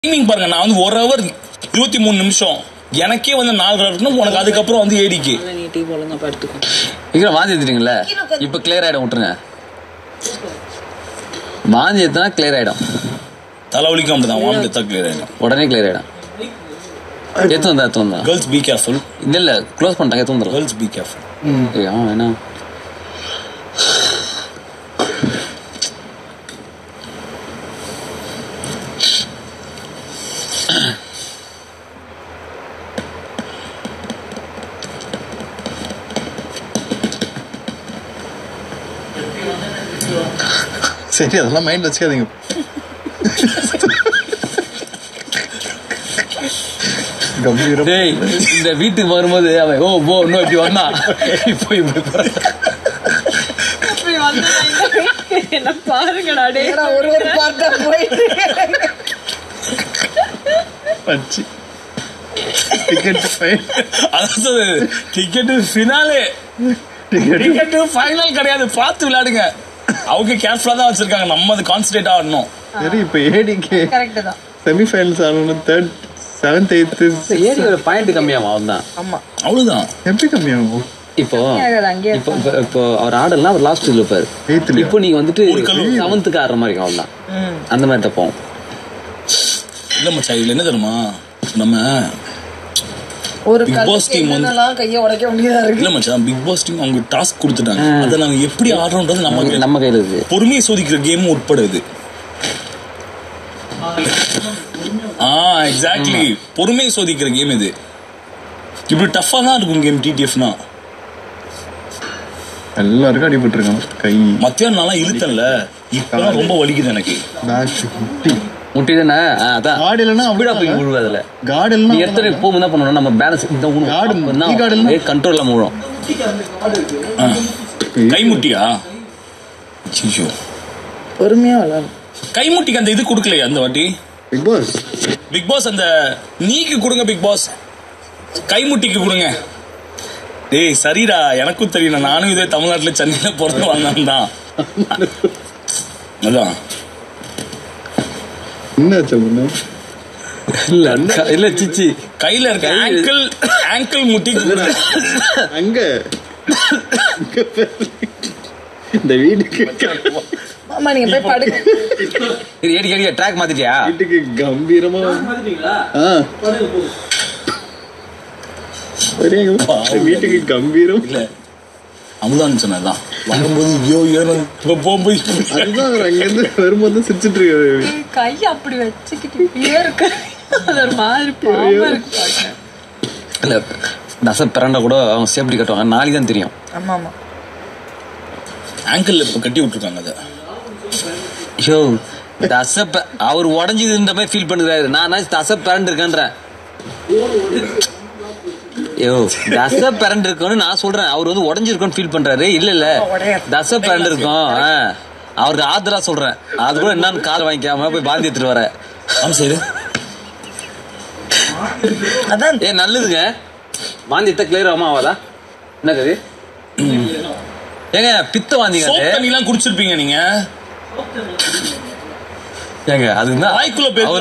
Timing பாருங்க நான் வந்து ஒரு ஹவர் இருபத்தி மூணு நிமிஷம் எனக்கே வந்து நாலரை இருக்கணும் உனக்கு அதுக்கப்புறம் வந்து ஏடிக்கு நீ டீ ஒழுங்கா படுத்துக்கோ விக்ரம் வாந்தி எடுத்துட்டீங்களே இப்போ கிளியர் ஆயிடும் விட்டுருங்க வாந்தி எடுத்தா கிளியர் ஆயிடும் தலைவலிக்கும் அப்படிதான் வாமிட் எடுத்தா கிளியர் ஆயிடும் உடனே கிளியர் ஆயிடும் எடுத்து வந்தா எடுத்து வந்தா கேர்ள்ஸ் பி கேர்ஃபுல் இல்ல இல்ல க்ளோஸ் பண்ணிட்டாங்க எடுத்து வந்துடும் கேர்ள்ஸ் பி கேர்ஃபுல் ஏய் அவன் வேணா சரி அதெல்லாம் மைண்ட் வச்சுக்காதீங்க கம்பீரம் டேய் இந்த வீட்டுக்கு வரும்போது அவன் ஓ போ இன்னும் இப்படி வந்தா இப்போ இப்படி போறான். இப்படி வந்து என்ன பாருங்கடா டே ஒரு ஒரு பார்ட்டா போயிட்டு பச்சு டிக்கெட் ஃபைன் அதாவது ticket finale ticket ticket final கிடையாது பார்த்து விளையாடுங்க அவங்க கேர்ஃபுல்லாக தான் வச்சிருக்காங்க நம்ம அது கான்சன்ட்ரேட் ஆடணும் சரி இப்போ ஏடிக்கு கரெக்ட் தான் செமிஃபைனல்ஸ் ஆகணும் தேர்ட் செவன்த் எயித்து ஏடியோட பாயிண்ட் கம்மியாகும் அவன் தான் ஆமா அவ்வளவுதான் எப்படி கம்மியாகும் இப்போ அது அங்கேயே இப்போ இப்போ இப்போ அவர் ஆடலாம் அவர் லாஸ்ட் இருப்பாரு எயித்துல இப்போ நீங்க வந்துட்டு ஒரு கல்லு. செவன்த்துக்கு ஆடுற மாதிரி இருக்கும் அவன் தான் அந்த மாதிரி தப்போம் இல்லை மச்சான் இதுல என்ன தெரியுமா நம்ம ஒரு Big Boss team வந்து- கல்லுலாம் கையை உடைக்க வேண்டியதா இருக்கு இல்ல மச்சான் பிக் பாஸ் டீம் அவங்க டாஸ்க் கொடுத்துட்டாங்க அதை நாங்க எப்படி ஆடுறோன்றது நம்ம கையில. நம்ம கையில இருக்கு பொறுமையை சோதிக்கிற கேம் உட்பட இது ஆ எக்ஸாக்ட்லி பொறுமையை சோதிக்கிற கேம் இது இப்படி டஃபா தான் இருக்கும் கேம் டிடிஎஃப்னா எல்லாருக்கும் அடிபட்டிருக்காங்க கை மத்தியானம் நல்லா இழுத்தன்ல இப்பதான் ரொம்ப வலிக்குது எனக்கு பேக் முட்டி முட்டி தானே ஆ, அதான் காடு இல்லைன்னா அப்படியே போய் அப்படி விழுவு அதுல காடு நீ இல்லைன்னா எத்தனை போகும் என்ன பண்ணணும் நம்ம பேலன்ஸ் இந்த காடு, முட்டி காடு இல்லைன்னா? கண்ட்ரோல்ல மூழும் கைமுட்டியா ஐயோ பொறுமையா விளையாடும் கைமுட்டிக்கு அந்த இது கொடுக்கலையா அந்த வாட்டி பிக் பாஸ் பிக் பாஸ் அந்த நீக்கு கொடுங்க பிக் பாஸ் கைமுட்டிக்கு கொடுங்க டேய் சரிடா எனக்கும் தெரியும் நானும் இதே தமிழ்நாட்டுல சென்னையில பிறந்து வந்தவன் தான் அதான் என்னாச்சு பொண்ணு இல்ல க- இல்ல சிச்சி கையில இருக்க கை- ஆங்கிள் ஆங்கிள் முட்டிக்கு கொடுங்க அங்க இங்க பாரு. இந்த வீட்டுக்கு ஆமா நீங்க போய் படுங்க இது ஏடி ஏடி ட்ராக் மாத்திட்டியா வீட்டுக்கு கம்பீரமா ஆ சரிங்க வீட்டுக்கு கம்பீரம் இல்ல அமுதான் சொன்னதான் வரும்போது ஐயோ ஏறும் இப்ப போகும்போது இப்படி. அதுதான் அவர் அங்கிருந்து வரும்போது சிரிச்சிட்டு இருக்காரு கை அப்படி வச்சுக்கிட்டு இப்படியே இருக்கு அது ஒரு மாதிரி பாவமா இருக்கு பாக்க. இல்ல தச பிறண்டா கூட அவங்க சேஃப்டி கட்டுவாங்க நாளைக்கு தான் தெரியும் ஆமா ஆமா ஆங்கிள் இப்ப கட்டி விட்டுருக்காங்க அதை ஐயோ தச ப- அவர் உடஞ்சதுன்ற மாதிரி ஃபீல் பண்ணுறாரு நான் தச பிறண்டு இருக்கேன்றேன் ஐயோ தச பிறண்டு இருக்குன்னு நான் சொல்றேன் அவர் வந்து உடஞ்சிருக்கோன்னு ஃபீல் பண்றாரு இல்ல இல்ல தச பிறண்டு இருக்கும் ஆ. அவருக்கு ஆதரா சொல்றேன் அது கூட என்னன்னு கால் வாங்கிக்காம போய் பாந்தி எடுத்துட்டு வர ஆமா சரி அதான் ஏ நல்லதுங்க வாந்தி எத்த கிளியர் ஆகுமா ஆகாதா என்ன கதி ஏங்க பித்த வாந்திங்க சோப் அது. தண்ணி எல்லாம் குடிச்சிருப்பீங்க நீங்க ஏங்க அதுதான் வாய்க்குள்ள போய்